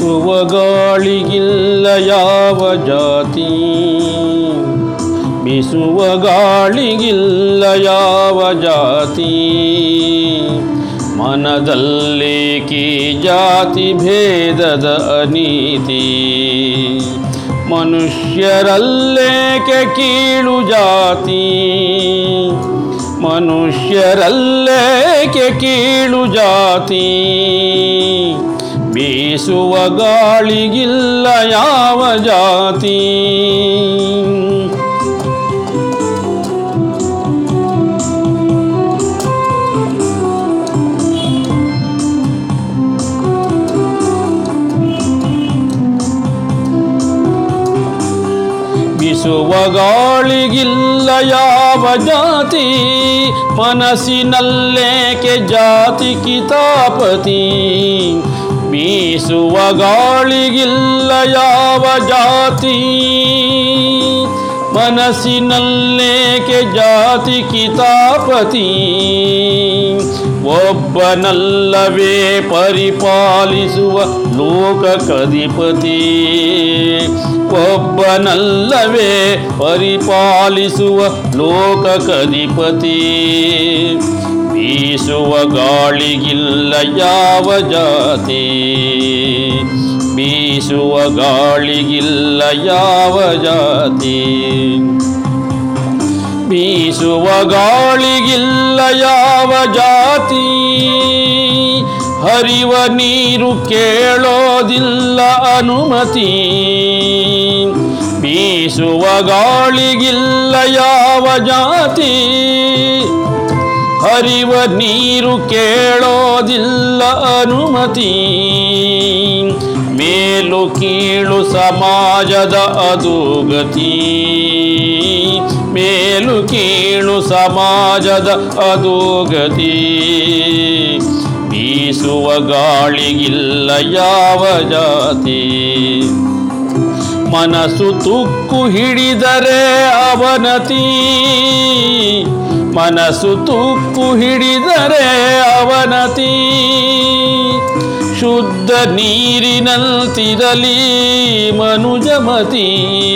ಬೀಸುವ ಗಾಳಿಗಿಲ್ಲ ಯಾವ ಜಾತಿ ಬೀಸುವ ಗಾಳಿಗಿಲ್ಲ ಯಾವ ಜಾತಿ ಮನದಲ್ಲೇಕಿ ಜಾತಿ ಭೇದದ ಅನೀತಿ ಮನುಷ್ಯರಲ್ಲೇಕೆ ಕೀಳು ಜಾತಿ ಮನುಷ್ಯರಲ್ಲೇಕೆ ಕೀಳು ಜಾತಿ ಬೀಸುವ ಗಾಳಿಗಿಲ್ಲ ಯಾವ ಜಾತಿ ಬೀಸುವ ಗಾಳಿಗಿಲ್ಲ ಯಾವ ಜಾತಿ ಮನಸ್ಸಿನಲ್ಲೇಕೆ ಜಾತಿ ಕಿತಾಪತಿ ಬೀಸುವ ಗಾಳಿಗಿಲ್ಲ ಯಾವ ಜಾತಿ ಮನಸ್ಸಿನಲ್ಲೇಕೆ ಜಾತಿ ಕಿತಾಪತಿ ಒಬ್ಬನಲ್ಲವೇ ಪರಿಪಾಲಿಸುವ ಲೋಕ ಕಧಿಪತಿ ಒಬ್ಬನಲ್ಲವೇ ಪರಿಪಾಲಿಸುವ ಲೋಕ ಕಧಿಪತಿ ಬೀಸುವ ಗಾಳಿಗಿಲ್ಲ ಯಾವ ಜಾತಿ ಬೀಸುವ ಗಾಳಿಗಿಲ್ಲ ಯಾವ ಜಾತಿ ಬೀಸುವ ಗಾಳಿಗಿಲ್ಲ ಯಾವ ಜಾತಿ ಹರಿವ ನೀರು ಕೇಳೋದಿಲ್ಲ ಅನುಮತಿ ಬೀಸುವ ಗಾಳಿಗಿಲ್ಲ ಯಾವ ಜಾತಿ ಹರಿವ ನೀರು ಕೇಳೋದಿಲ್ಲ ಅನುಮತಿ ಮೇಲು ಕೀಳು ಸಮಾಜದ ಅಧೋಗತಿ ಮೇಲು ಕೀಳು ಸಮಾಜದ ಅಧೋಗತಿ ಬೀಸುವ ಗಾಳಿಗಿಲ್ಲ ಯಾವ ಜಾತಿ ಮನಸ್ಸು ತುಕ್ಕು ಹಿಡಿದರೆ ಅವನತಿ ಮನಸ್ಸು ತುಕ್ಕು ಹಿಡಿದರೆ ಅವನತಿ ಶುದ್ಧ ನೀರಿನಂತಿರಲಿ ಮನುಜಮತಿ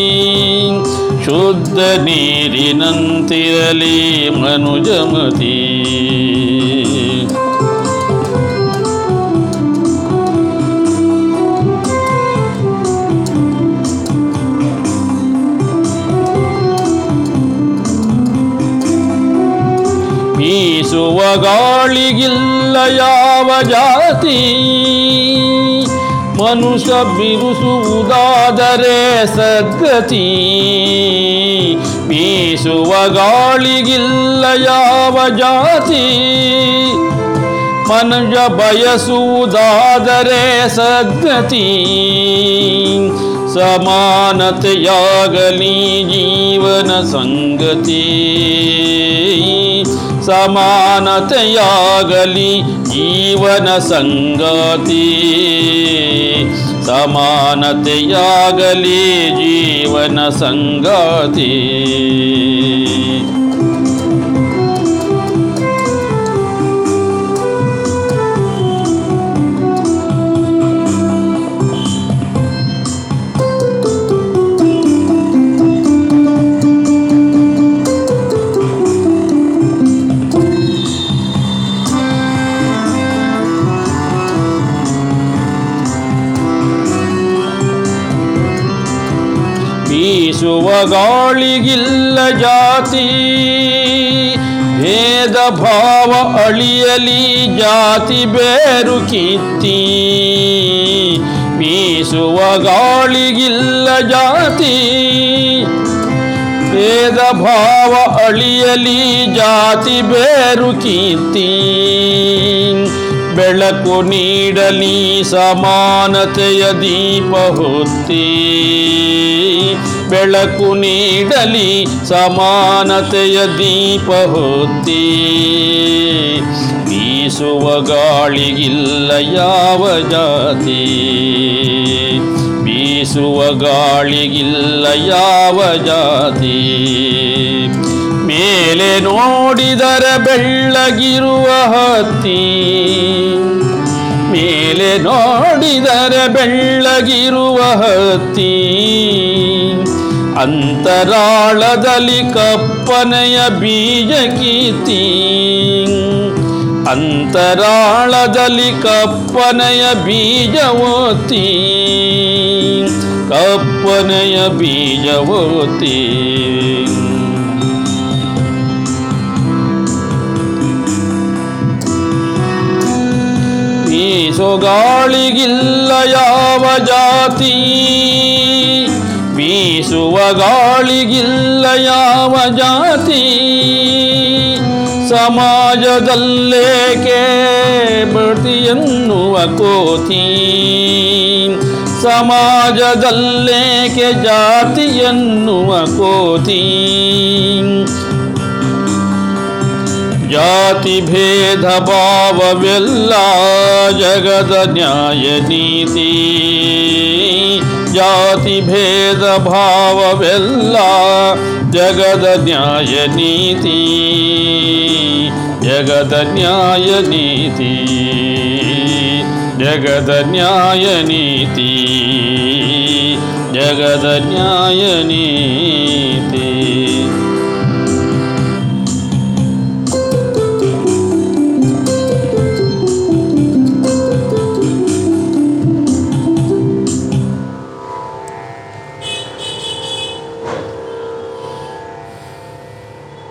ಶುದ್ಧ ನೀರಿನಂತಿರಲಿ ಮನುಜಮತಿ ಬೀಸುವ ಗಾಳಿಗಿಲ್ಲ ಯಾವ ಜಾತಿ ಮನುಷ್ಯ ಬಿರುಸುವುದಾದರೆ ಸದ್ಗತಿ ಬೀಸುವ ಗಾಳಿಗಿಲ್ಲ ಯಾವ ಜಾತಿ ಮನುಜ ಬಯಸುವುದಾದರೆ ಸದ್ಗತಿ ಸಮಾನತೆಯಾಗಲಿ ಜೀವನ ಸಂಗತಿ ಸಮಾನತೆಯಾಗಲಿ ಜೀವನ ಸಂಗತಿ ಸಮಾನತೆಯಾಗಲಿ ಜೀವನ ಸಂಗತಿ ಬೀಸುವ ಗಾಳಿಗಿಲ್ಲ ಜಾತಿ ಭೇದ ಭಾವ ಅಳಿಯಲಿ ಜಾತಿ ಬೇರು ಕಿತ್ತಿ ಬೀಸುವ ಗಾಳಿಗಿಲ್ಲ ಜಾತಿ ಭೇದ ಭಾವ ಅಳಿಯಲಿ ಜಾತಿ ಬೇರು ಕೀರ್ತಿ ಬೆಳಕು ನೀಡಲಿ ಸಮಾನತೆಯ ದೀಪ ಹೊತ್ತಿ ಬೆಳಕು ನೀಡಲಿ ಸಮಾನತೆಯ ದೀಪ ಹೊತ್ತಿ ಬೀಸುವ ಗಾಳಿಗಿಲ್ಲ ಯಾವ ಜಾತಿ ಬೀಸುವ ಗಾಳಿಗಿಲ್ಲ ಯಾವ ಜಾತಿ ಮೇಲೆ ನೋಡಿದರೆ ಬೆಳ್ಳಗಿರುವ ಹತ್ತಿ ಮೇಲೆ ನೋಡಿದರೆ ಬೆಳ್ಳಗಿರುವ ಹತ್ತಿ ಅಂತರಾಳದಲ್ಲಿ ಕಪ್ಪನೆಯ ಬೀಜ ಕೀರ್ತಿ ಅಂತರಾಳದಲ್ಲಿ ಕಪ್ಪನೆಯ ಬೀಜವೋತಿ ಕಪ್ಪನೆಯ ಬೀಜವೋತಿ ಬೀಸುಗಾಳಿಗಿಲ್ಲ ಯಾವ ಜಾತಿ ಬೀಸುವ ಗಾಳಿಗಿಲ್ಲ ಯಾವ ಜಾತಿ ಸಮಾಜದಲ್ಲೇಕೆ ಬಡ್ತಿ ಎನ್ನುವ ಕೋತಿ ಸಮಾಜದಲ್ಲೇಕೆ ಜಾತಿ ಎನ್ನುವ ಕೋತಿ ಜಾತಿ ಭೇದ ಭಾವವೆಲ್ಲ ಜಗದ ನ್ಯಾಯ ನೀತಿ ಜಾತಿ ಭೇದ ಭಾವವೆಲ್ಲ ಜಗದ ನ್ಯಾಯ ನೀತಿ ಜಗದ ನ್ಯಾಯ ನೀತಿ ಜಗದ ನ್ಯಾಯ ನೀತಿ ಜಗದ ನ್ಯಾಯ ನೀತಿ